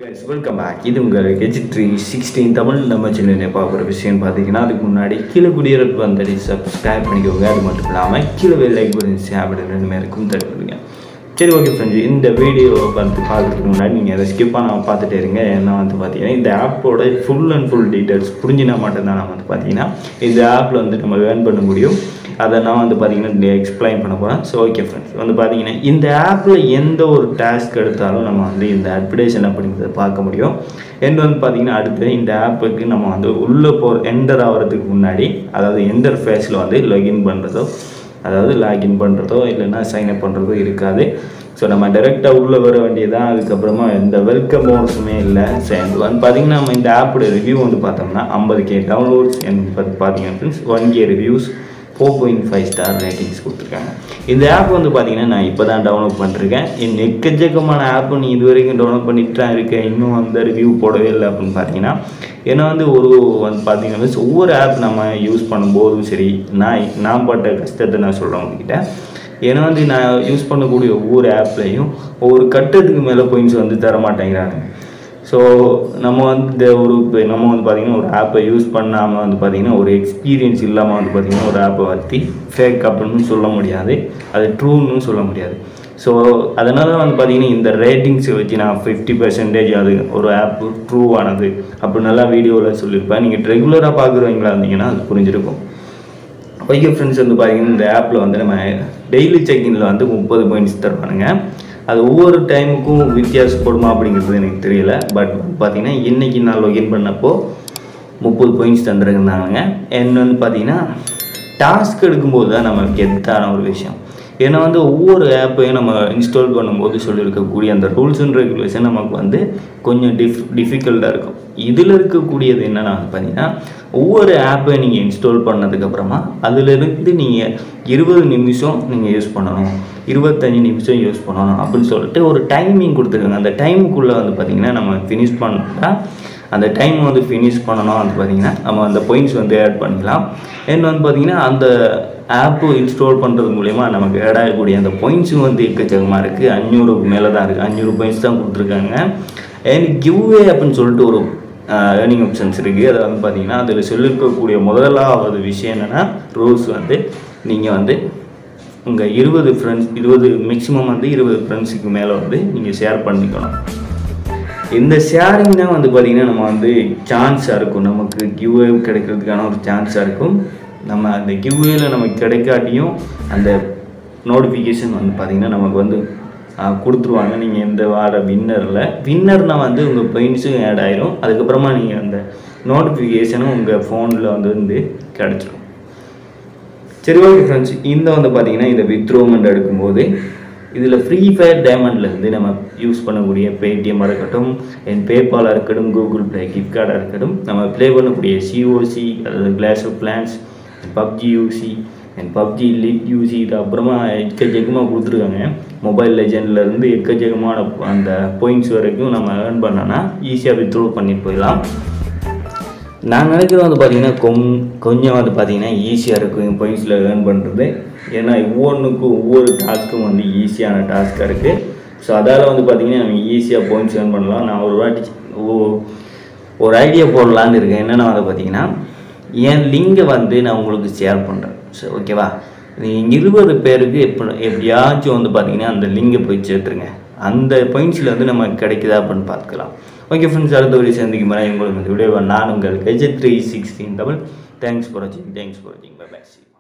guys welcome back இது உங்கள் கெஜிட் three sixteen Tamil நம்ம சின்ன பார்க்குற விஷயம் பார்த்தீங்கன்னா அதுக்கு முன்னாடி கீழே குடியிறப்பு வந்துட்டு சப்ஸ்கிரைப் பண்ணிக்கோங்க அது மட்டும் இல்லாமல் கீழே லைக் பண்ணி ஷேர் ரெண்டுமே இருக்கும் தருவீங்க சரி ஓகே ஃப்ரெண்ட்ஸ் இந்த வீடியோ வந்து பார்க்குறதுக்கு முன்னாடி நீங்கள் அதை ஸ்கிப் பண்ணாமல் பார்த்துட்டே இருங்க ஏன்னா வந்து பார்த்தீங்கன்னா இந்த ஆப்போட ஃபுல் அண்ட் ஃபுல் டீட்டெயில்ஸ் புரிஞ்சினா மட்டும்தான் நம்ம வந்து பார்த்தீங்கன்னா இந்த ஆப்பில் வந்து நம்ம ஏர்ன் பண்ண முடியும் அதை நான் வந்து பார்த்தீங்கன்னா எக்ஸ்பிளைன் பண்ண போகிறேன் ஸோ ஓகே ஃப்ரெண்ட்ஸ் வந்து பார்த்தீங்கன்னா இந்த ஆப்பில் எந்த ஒரு டாஸ்க் எடுத்தாலும் நம்ம வந்து இந்த அட்வர்டைஸன் அப்படிங்கிறத பார்க்க முடியும் எண்ட் வந்து பார்த்தீங்கன்னா அடுத்து இந்த ஆப்புக்கு நம்ம வந்து உள்ளே போ என்டர் ஆகிறதுக்கு முன்னாடி அதாவது என்டர் ஃபேஸில் வந்து லாகின் பண்ணுறதோ அதாவது லாகின் பண்ணுறதோ இல்லைன்னா சைன்அப் பண்ணுறதோ இருக்காது ஸோ நம்ம டைரெக்டாக உள்ளே வர வேண்டியதான் அதுக்கப்புறமா எந்த வெல்கம் போனஸுமே இல்லை ஸோ வந்து பார்த்தீங்கன்னா நம்ம இந்த ஆப்போட ரிவ்யூ வந்து பார்த்தோம்னா ஐம்பது கே டவுன்லோட்ஸ் பார்த்து பார்த்தீங்கன்னா friends one K reviews four point five star ratings கொடுத்துருக்காங்க இந்த ஆப் வந்து பார்த்தீங்கன்னா நான் இப்போ தான் டவுன்லோட் பண்ணிருக்கேன் என் எக்கச்சக்கமான ஆப் நீ இது வரைக்கும் டவுன்லோட் பண்ணிட்டு தான் இருக்கேன் இன்னும் அந்த ரிவ்யூ போடவே இல்லை அப்படின்னு பார்த்தீங்கன்னா ஏன்னா வந்து ஒரு வந்து பார்த்தீங்கன்னா ஒவ்வொரு ஆப் நம்ம யூஸ் பண்ணும்போதும் சரி நான் நான் பட்ட கஷ்டத்தை நான் சொல்கிறேன் உங்ககிட்ட ஏன்னா வந்து நான் யூஸ் பண்ணக்கூடிய ஒவ்வொரு ஆப்லேயும் ஒவ்வொரு கட்டத்துக்கு மேலே பாயிண்ட்ஸ் வந்து தர மாட்டேங்கிறாங்க ஸோ நம்ம வந்து இந்த ஒரு இப்ப நம்ம வந்து பார்த்திங்கன்னா ஒரு ஆப்பை யூஸ் பண்ணாமல் வந்து பார்த்திங்கன்னா ஒரு எக்ஸ்பீரியன்ஸ் இல்லாமல் வந்து பார்த்திங்கன்னா ஒரு ஆப்பை பற்றி ஃபேக் அப்படின்னு சொல்ல முடியாது அது ட்ரூன்னு சொல்ல முடியாது ஸோ அதனால வந்து பார்த்திங்கன்னா இந்த ரேட்டிங்ஸை வச்சு நான் ஃபிஃப்டி பர்சன்டேஜ் அது ஒரு ஆப்பு ட்ரூவானது அப்படின்னெல்லாம் வீடியோவில் சொல்லியிருப்பேன் நீங்கள் ரெகுலராக பார்க்குறவங்களா இருந்தீங்கன்னா அது புரிஞ்சிருக்கும் ஓகே ஃப்ரெண்ட்ஸ் வந்து பார்த்தீங்கன்னா இந்த ஆப்பில் வந்து நம்ம டெய்லி செக்இனில் வந்து முப்பது பாயிண்ட்ஸ் தருவானுங்க அது ஒவ்வொரு டைமுக்கும் வித்தியாசப்படுமா அப்படிங்கிறது எனக்கு தெரியல பட் பார்த்தீங்கன்னா இன்றைக்கி நான் லொகின் பண்ணப்போ முப்பது பாயிண்ட்ஸ் தந்துருந்தாங்க என்ன வந்து பார்த்தீங்கன்னா டாஸ்க் எடுக்கும்போது தான் நம்ம கெத்தான ஒரு விஷயம் ஏன்னா வந்து ஒவ்வொரு ஆப்பையும் நம்ம இன்ஸ்டால் பண்ணும்போது சொல்லியிருக்கக்கூடிய அந்த ரூல்ஸ் அண்ட் ரெகுலேஷன் நமக்கு வந்து கொஞ்சம் டிஃப் டிஃபிகல்ட்டாக இருக்கும் இதில் இருக்கக்கூடியது என்னென்னா வந்து பார்த்தீங்கன்னா ஒவ்வொரு ஆப்பை நீங்கள் இன்ஸ்டால் பண்ணதுக்கப்புறமா அதிலிருந்து நீங்கள் இருபது நிமிஷம் நீங்கள் யூஸ் பண்ணணும் இருபத்தஞ்சி நிமிஷம் யூஸ் பண்ணணும் அப்படின்னு சொல்லிட்டு ஒரு டைமிங் கொடுத்துருக்காங்க அந்த டைமுக்குள்ளே வந்து பார்த்திங்கன்னா நம்ம ஃபினிஷ் பண்ணால் அந்த டைம் வந்து ஃபினிஷ் பண்ணணும் வந்து பார்த்திங்கன்னா நம்ம அந்த பாயிண்ட்ஸ் வந்து ஆட் பண்ணிக்கலாம் அண்ட் வந்து பார்த்திங்கன்னா அந்த ஆப்பு இன்ஸ்டால் பண்ணுறது மூலயமா நமக்கு ஆட் ஆகக்கூடிய அந்த பாயிண்ட்ஸும் வந்து எக்கச்சக்கமாக இருக்குது அஞ்சூறுக்கு மேலே தான் இருக்குது அஞ்சூறு பாயிண்ட்ஸ் தான் கொடுத்துருக்காங்க அண்ட் கிவ்வே அப்படின்னு சொல்லிட்டு ஒரு ஏர்னிங் ஆப்ஷன்ஸ் இருக்குது அதை வந்து பார்த்திங்கன்னா அதில் சொல்லியிருக்கக்கூடிய முதலாவது விஷயம் என்னென்னா ரூல்ஸ் வந்து நீங்கள் வந்து உங்கள் இருபது ஃப்ரெண்ட்ஸ் இருபது மேக்ஸிமம் வந்து இருபது ஃப்ரெண்ட்ஸுக்கு மேலே வந்து நீங்கள் ஷேர் பண்ணிக்கணும் இந்த ஷேரிங் தான் வந்து பார்த்திங்கன்னா நம்ம வந்து சான்ஸாக இருக்கும் நமக்கு கிவ்வே கிடைக்கிறதுக்கான ஒரு சான்ஸாக இருக்கும் நம்ம அந்த கிவ்வேல நமக்கு கிடைக்காட்டியும் அந்த நோட்டிஃபிகேஷன் வந்து பார்த்திங்கன்னா நமக்கு வந்து ஆஹ், கொடுத்துருவாங்க நீங்கள் இந்த வார வின்னரில் வின்னர்னால் வந்து உங்கள் பாயிண்ட்ஸும் ஆட் ஆயிரும் அதுக்கப்புறமா நீங்கள் அந்த நோட்டிஃபிகேஷனும் உங்கள் ஃபோனில் வந்து வந்து கிடச்சிரும் சரி ஓகே ஃப்ரெண்ட்ஸ் இந்த வந்து பார்த்தீங்கன்னா இந்த வித்ரோமெண்ட் எடுக்கும்போது இதில் ஃப்ரீ ஃபயர் டைமண்ட்லேருந்து நம்ம யூஸ் பண்ணக்கூடிய பேடிஎம்மாக இருக்கட்டும் என் பேபாலாக இருக்கட்டும் கூகுள் ப்ளே கிஃப்ட் கார்டாக இருக்கட்டும் நம்ம ப்ளே பண்ணக்கூடிய சிஓசி அதாவது Clash of Clans PUBG UC and PUBG lite UC இது அப்புறமா எக்கச்சக்கமாக கொடுத்துருக்காங்க மொபைல் லெஜண்ட்லேருந்து எக்கச்சக்கமான அந்த பாயிண்ட்ஸ் வரைக்கும் நம்ம ஏர்ன் பண்ணோன்னா ஈஸியாக வித்ரோ பண்ணிட்டு போயிடலாம் நான் நினைக்கிறது வந்து பார்த்தீங்கன்னா கொம் கொஞ்சம் வந்து பார்த்தீங்கன்னா ஈஸியாக இருக்கும் பாயிண்ட்ஸில் ஏர்ன் பண்ணுறது ஏன்னா ஒவ்வொன்றுக்கும் ஒவ்வொரு டாஸ்க்கும் வந்து ஈஸியான டாஸ்க்காக இருக்குது ஸோ அதால் வந்து பார்த்தீங்கன்னா நம்ம ஈஸியாக பாயிண்ட்ஸ் ஏர்ன் பண்ணலாம் நான் ஒரு வாட்டி ஓ- ஒரு ஐடியா போடலான்னு இருக்கேன் என்னென்னா வந்து பார்த்தீங்கன்னா என் லிங்கை வந்து நான் உங்களுக்கு ஷேர் பண்ணுறேன் ஸோ ஓகேவா நீங்கள் இருபது பேருக்கு எப்போ எப்படியாச்சும் வந்து பார்த்தீங்கன்னா அந்த லிங்கை போய் சேர்த்துருங்க அந்த பாயிண்ட்ஸில் வந்து நம்ம கிடைக்குதா அப்படின்னு பார்த்துக்கலாம் ஓகே ஃப்ரெண்ட்ஸ் அடுத்த ஒரு சந்திக்கும் முறை உங்களுக்கு இந்த வீடியோ நான் உங்கள் gazette three sixteen Tamil thanks for வாட்சிங் தேங்க்ஸ் ஃபார் வாட்சிங் பை பை